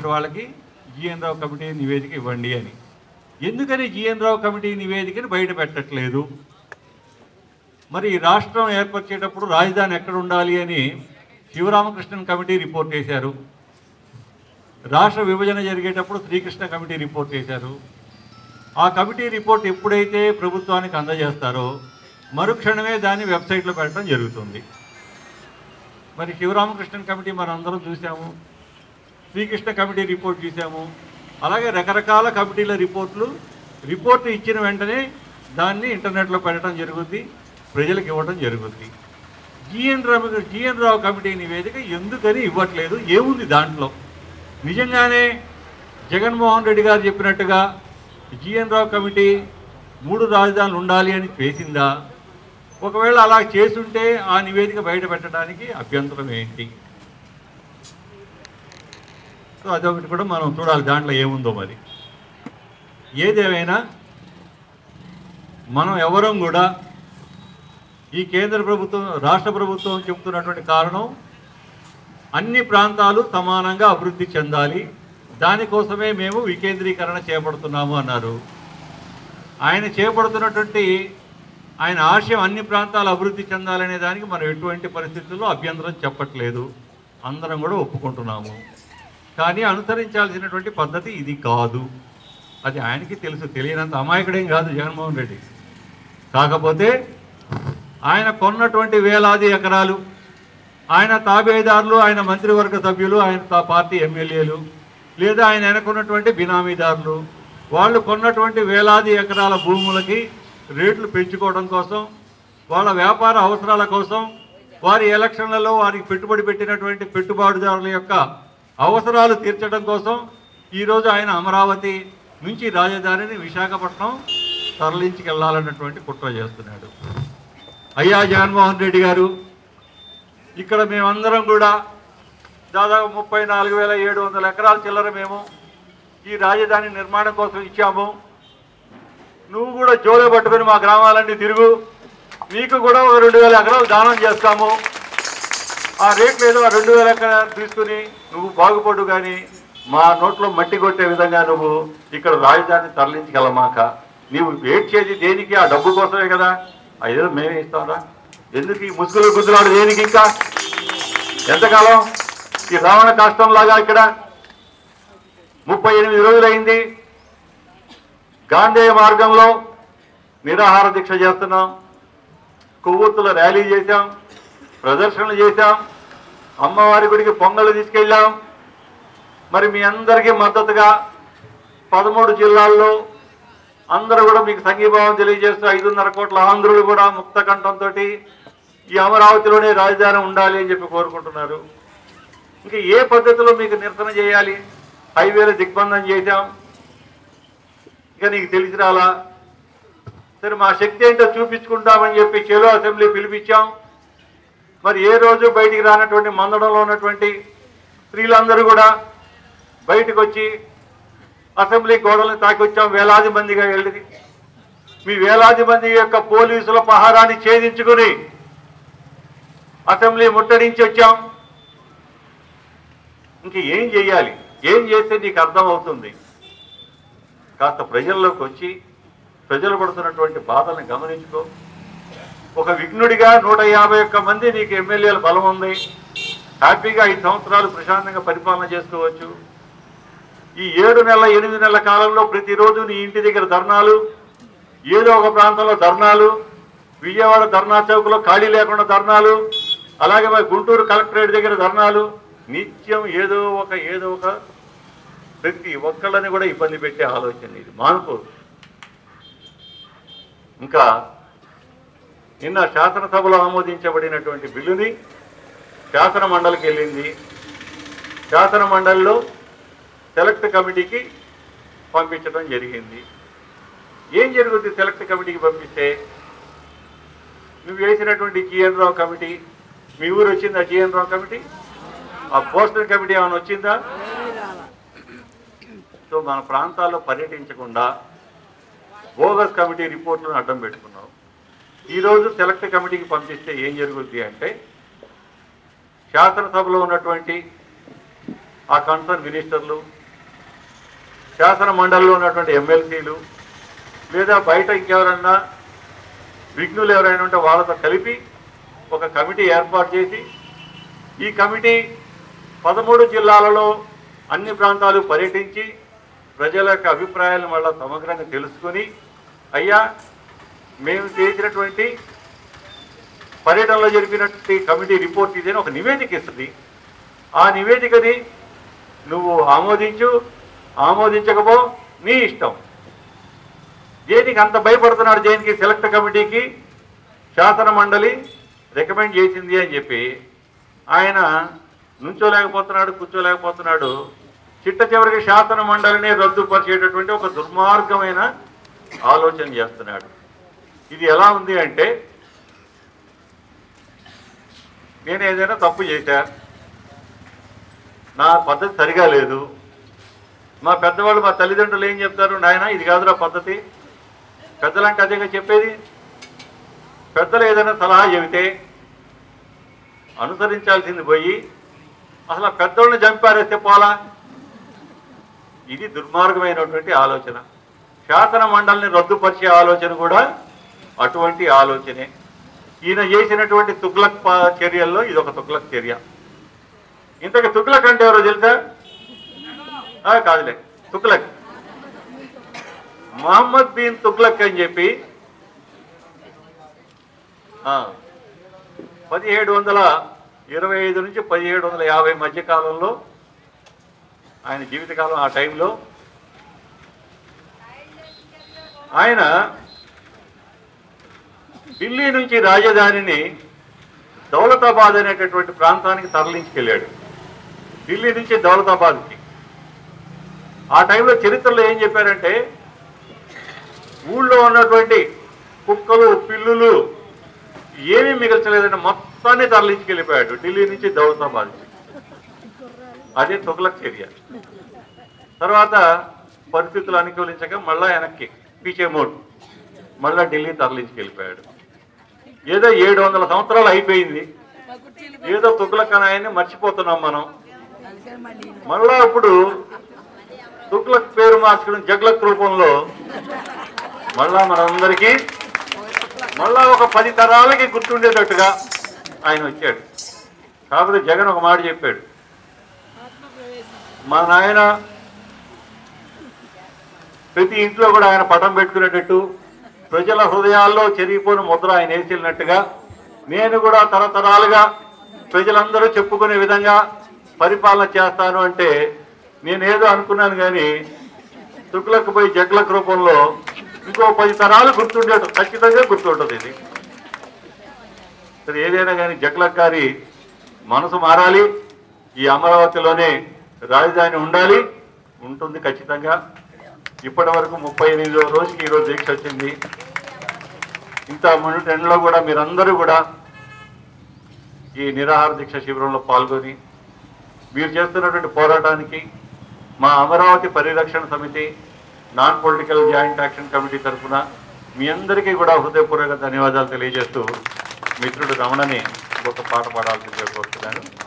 ఉన్నటువంటి వాళ్ళకి GN Rao committee నివేదిక ఇవ్వండి అని ఎందుకని జిఎన్ రావు కమిటీ నివేదికని బయట పెట్టట్లేదు మరి ఈ రాష్ట్రం ఏర్పరిచేటప్పుడు రాజధాని ఎక్కడ ఉండాలి అని శివరామకృష్ణన్ కమిటీ రిపోర్ట్ చేశారు రాష్ట్ర విభజన జరిగేటప్పుడు శ్రీకృష్ణ కమిటీ రిపోర్ట్ చేశారు ఆ కమిటీ రిపోర్ట్ ఎప్పుడైతే ప్రభుత్వానికి అందజేస్తారో మరుక్షణమే దాన్ని వెబ్సైట్లో పెట్టడం జరుగుతుంది మరి శివరామకృష్ణన్ కమిటీ మనం అందరం చూసాము శ్రీకృష్ణ కమిటీ రిపోర్ట్ చూసాము అలాగే రకరకాల కమిటీల రిపోర్ట్లు రిపోర్ట్ ఇచ్చిన వెంటనే దాన్ని ఇంటర్నెట్లో పెట్టడం జరుగుద్ది ప్రజలకు ఇవ్వడం జరుగుద్ది GN Rao GN Rao committee నివేదిక ఎందుకని ఇవ్వట్లేదు ఏముంది దాంట్లో నిజంగానే జగన్మోహన్ రెడ్డి గారు చెప్పినట్టుగా జిఎన్ రావు కమిటీ మూడు రాజధానులు ఉండాలి అని చేసిందా ఒకవేళ అలా చేసుంటే ఆ నివేదిక బయట పెట్టడానికి అభ్యంతరం ఏంటి సో అదొకటి కూడా మనం చూడాలి దాంట్లో ఏముందో మరి ఏదేమైనా మనం ఎవరం కూడా ఈ కేంద్ర ప్రభుత్వం రాష్ట్ర ప్రభుత్వం చెబుతున్నటువంటి కారణం అన్ని ప్రాంతాలు సమానంగా అభివృద్ధి చెందాలి దానికోసమే మేము వికేంద్రీకరణ చేపడుతున్నాము అన్నారు ఆయన చేపడుతున్నటువంటి ఆయన ఆశయం అన్ని ప్రాంతాలు అభివృద్ధి చెందాలనే దానికి మనం ఎటువంటి పరిస్థితుల్లో అభ్యంతరం చెప్పట్లేదు అందరం కూడా ఒప్పుకుంటున్నాము కానీ అనుసరించాల్సినటువంటి పద్ధతి ఇది కాదు అది ఆయనకి తెలుసు తెలియనంత అమాయకుడేం కాదు జగన్మోహన్ రెడ్డి కాకపోతే ఆయన కొన్నటువంటి వేలాది ఎకరాలు ఆయన తాబేదారులు ఆయన మంత్రివర్గ సభ్యులు ఆయన తా- పార్టీ ఎమ్మెల్యేలు లేదా ఆయన వెనకున్నటువంటి బినామీదారులు వాళ్ళు కొన్నటువంటి వేలాది ఎకరాల భూములకి రేట్లు పెంచుకోవడం కోసం వాళ్ళ వ్యాపార అవసరాల కోసం వారి ఎలక్షన్లలో వారికి పెట్టుబడి పెట్టినటువంటి పెట్టుబడిదారుల యొక్క అవసరాలు తీర్చడం కోసం ఈరోజు ఆయన అమరావతి నుంచి రాజధానిని విశాఖపట్నం తరలించుకెళ్లాలన్నటువంటి కుట్ర చేస్తున్నాడు అయ్యా జగన్మోహన్ రెడ్డి గారు ఇక్కడ మేమందరం కూడా దాదాపు ముప్పై నాలుగు వేల ఏడు వందల ఎకరాల చిల్లర మేము ఈ రాజధాని నిర్మాణం కోసం ఇచ్చాము నువ్వు కూడా జోలో పట్టుకొని మా గ్రామాలన్నీ తిరుగు నీకు కూడా ఒక రెండు వేల ఎకరాలు దానం చేస్తాము ఆ రేట్లు ఏదో ఆ రెండు వేల ఎకరాలు తీసుకుని నువ్వు బాగుపడు కానీ మా నోట్లో మట్టి కొట్టే విధంగా నువ్వు ఇక్కడ రాజధాని తరలించగలమాక నీవు ఏడ్చేది దేనికి ఆ డబ్బు కోసమే కదా అయ్యో మేమే ఇస్తాంరా ఎందుకు ఈ ముసుగులు గుద్దులాడు దేనికి ఇంకా ఎంతకాలం ఈ రావణ కష్టం లాగా ఇక్కడ ముప్పై ఎనిమిది రోజులైంది గాంధేయ మార్గంలో నిరాహార దీక్ష చేస్తున్నాం కొవ్వొత్తుల ర్యాలీ చేశాం ప్రదర్శనలు చేశాం అమ్మవారి గుడికి పొంగలు తీసుకెళ్ళాం మరి మీ అందరికీ మద్దతుగా పదమూడు జిల్లాల్లో అందరూ కూడా మీకు సంఘీభావం తెలియజేస్తూ ఐదున్నర కోట్ల ఆంధ్రులు కూడా ముక్త కంఠంతో ఈ అమరావతిలోనే రాజధాని ఉండాలి అని చెప్పి కోరుకుంటున్నారు ఇంకా ఏ పద్ధతిలో మీకు నిరసన చేయాలి హైవేలు దిగ్బంధం చేశాం ఇంకా నీకు తెలిసి రాలా సరే మా శక్తి ఏంటో చూపించుకుంటామని చెప్పి చెలో అసెంబ్లీ పిలిపించాం మరి ఏ రోజు బయటికి రానటువంటి మందడంలో ఉన్నటువంటి స్త్రీలందరూ కూడా బయటకు వచ్చి అసెంబ్లీ గోడలను తాకొచ్చాం వేలాది మందిగా వెళ్ళి మీ వేలాది మంది యొక్క పోలీసుల పహారాన్ని ఛేదించుకుని అసెంబ్లీ ముట్టడించి వచ్చాం ఇంక ఏం చేయాలి ఏం చేస్తే నీకు అర్థం అవుతుంది కాస్త ప్రజల్లోకి వచ్చి ప్రజలు పడుతున్నటువంటి బాధల్ని గమనించుకో ఒక విఘ్నుడిగా నూట యాభై ఒక్క మంది నీకు ఎమ్మెల్యేల బలం ఉంది హ్యాపీగా ఐదు సంవత్సరాలు ప్రశాంతంగా పరిపాలన చేసుకోవచ్చు ఈ ఏడు నెలల ఎనిమిది నెలల కాలంలో ప్రతిరోజు నీ ఇంటి దగ్గర ధర్నాలు ఏదో ఒక ప్రాంతంలో ధర్నాలు విజయవాడ ధర్నా చౌక్లో ఖాళీ లేకుండా ధర్నాలు అలాగే మరి గుంటూరు కలెక్టరేట్ దగ్గర ధర్నాలు నిత్యం ఏదో ఒక ఏదో ఒక ప్రతి ఒక్కళ్ళని కూడా ఇబ్బంది పెట్టే ఆలోచన ఇది మానుకో ఇంకా నిన్న శాసనసభలో ఆమోదించబడినటువంటి బిల్లుని శాసన మండలికి వెళ్ళింది శాసన మండలిలో సెలెక్ట్ కమిటీకి పంపించడం జరిగింది ఏం జరుగుతుంది సెలెక్ట్ కమిటీకి పంపిస్తే నువ్వు వేసినటువంటి జిఎన్ రావు కమిటీ మీ ఊరు వచ్చిందా జిఎన్ రావు కమిటీ ఆ పోస్టర్ కమిటీ ఏమైనా వచ్చిందా సో మన ప్రాంతాల్లో పర్యటించకుండా బోగస్ కమిటీ రిపోర్ట్లను అడ్డం పెట్టుకున్నాం ఈరోజు సెలెక్ట్ కమిటీకి పంపిస్తే ఏం జరుగుద్ది అంటే శాసనసభలో ఉన్నటువంటి ఆ కన్సర్న్ మినిస్టర్లు శాసన మండలిలో ఉన్నటువంటి ఎమ్మెల్సీలు లేదా బయట ఇంకెవరన్నా విఘ్నులు ఎవరైనా ఉంటే వాళ్ళతో కలిపి ఒక కమిటీ ఏర్పాటు చేసి ఈ కమిటీ పదమూడు జిల్లాలలో అన్ని ప్రాంతాలు పర్యటించి ప్రజల యొక్క అభిప్రాయాలను మళ్ళా సమగ్రంగా తెలుసుకొని అయ్యా మేము చేసినటువంటి పర్యటనలో జరిపినటువంటి కమిటీ రిపోర్ట్ ఇదని ఒక నివేదిక ఇస్తుంది ఆ నివేదికని నువ్వు ఆమోదించు ఆమోదించకపో నీ ఇష్టం దేనికి అంత భయపడుతున్నాడు దేనికి సెలెక్ట్ కమిటీకి శాసన మండలి రికమెండ్ చేసింది అని చెప్పి ఆయన నుంచోలేకపోతున్నాడు కూర్చోలేకపోతున్నాడు చిట్ట చివరికి శాసన మండలిని రద్దుపరిచేటటువంటి ఒక దుర్మార్గమైన ఆలోచన చేస్తున్నాడు ఇది ఎలా ఉంది అంటే నేను ఏదైనా తప్పు చేశా నా పద్ధతి సరిగా లేదు మా పెద్దవాళ్ళు మా తల్లిదండ్రులు ఏం చెప్తారు నాయన ఇది కాదురా పద్ధతి పెద్దలంటే అదేగా చెప్పేది పెద్దలు ఏదైనా సలహా చెబితే అనుసరించాల్సింది పోయి అసలు ఆ పెద్దోళ్ళని చంపారేస్తే పోలా ఇది దుర్మార్గమైనటువంటి ఆలోచన శాసన మండలిని రద్దుపరిచే ఆలోచన కూడా అటువంటి ఆలోచనే ఈయన చేసినటువంటి తుగ్లక్ ప- చర్యల్లో ఇది ఒక తుగ్లక్ చర్య ఇంతకు తుగ్లక్ అంటే ఎవరో తెలుసా ఆ, కాదులే తుగ్లక్ మహమ్మద్ బిన్ తుగ్లక్ అని చెప్పి ఆ, పదిహేడు వందల ఇరవై ఐదు నుంచి పదిహేడు వందల యాభై మధ్య కాలంలో ఆయన జీవితకాలం ఆ టైంలో ఆయన ఢిల్లీ నుంచి రాజధానిని దౌలతాబాద్ అనేటటువంటి ప్రాంతానికి తరలించుకెళ్ళాడు ఢిల్లీ నుంచి దౌలతాబాద్కి ఆ టైంలో చరిత్రలో ఏం చెప్పారంటే ఊళ్ళో ఉన్నటువంటి కుక్కలు పిల్లులు ఏమీ మిగల్చలేదంటే మొత్తాన్ని తరలించుకెళ్ళిపోయాడు ఢిల్లీ నుంచి దౌలతాబాద్కి అదే తుగ్లక్ చర్య తర్వాత పరిస్థితులు అనుకూలించక మళ్ళా వెనక్కి పీచే మోడ్ మళ్ళా ఢిల్లీ తరలించుకెళ్ళిపోయాడు ఏదో ఏడు వందల సంవత్సరాలు అయిపోయింది ఏదో తుగ్లక్ అని ఆయన్ని మర్చిపోతున్నాం మనం మళ్ళా ఇప్పుడు తుగ్లక్ పేరు మార్చడం జగ్లక్ రూపంలో మళ్ళా మనందరికీ మళ్ళా ఒక పది తరాలకి గుర్తుండేటట్టుగా ఆయన వచ్చాడు కాకపోతే జగన్ ఒక మాట చెప్పాడు మా నాయన ప్రతి ఇంట్లో కూడా ఆయన పటం పెట్టుకునేటట్టు ప్రజల హృదయాల్లో చెరిగిపోయిన ముద్ర ఆయన వేసినట్టుగా నేను కూడా తరతరాలుగా ప్రజలందరూ చెప్పుకునే విధంగా పరిపాలన చేస్తాను అంటే నేనేదో అనుకున్నాను కానీ తుగ్లక్ పోయి జగ్లక్ రూపంలో ఇంకో పది తరాలు గుర్తుండేట ఖచ్చితంగా గుర్తుంటుంది ఇది సరే ఏదైనా కానీ జగ్లక్ గారి మనసు మారాలి ఈ అమరావతిలోనే రాజధాని ఉండాలి ఉంటుంది ఖచ్చితంగా ఇప్పటి వరకు ముప్పై ఎనిమిదో రోజుకి ఈరోజు దీక్ష వచ్చింది ఇంత మొన్నటి ఎండలో కూడా మీరందరూ కూడా ఈ నిరాహార దీక్ష శిబిరంలో పాల్గొని మీరు చేస్తున్నటువంటి పోరాటానికి మా అమరావతి పరిరక్షణ సమితి non political joint action committee తరఫున మీ అందరికీ కూడా హృదయపూర్వక ధన్యవాదాలు తెలియజేస్తూ మిత్రుడు రమణని ఒక పాట పాడాల్సిందిగా కోరుతున్నాను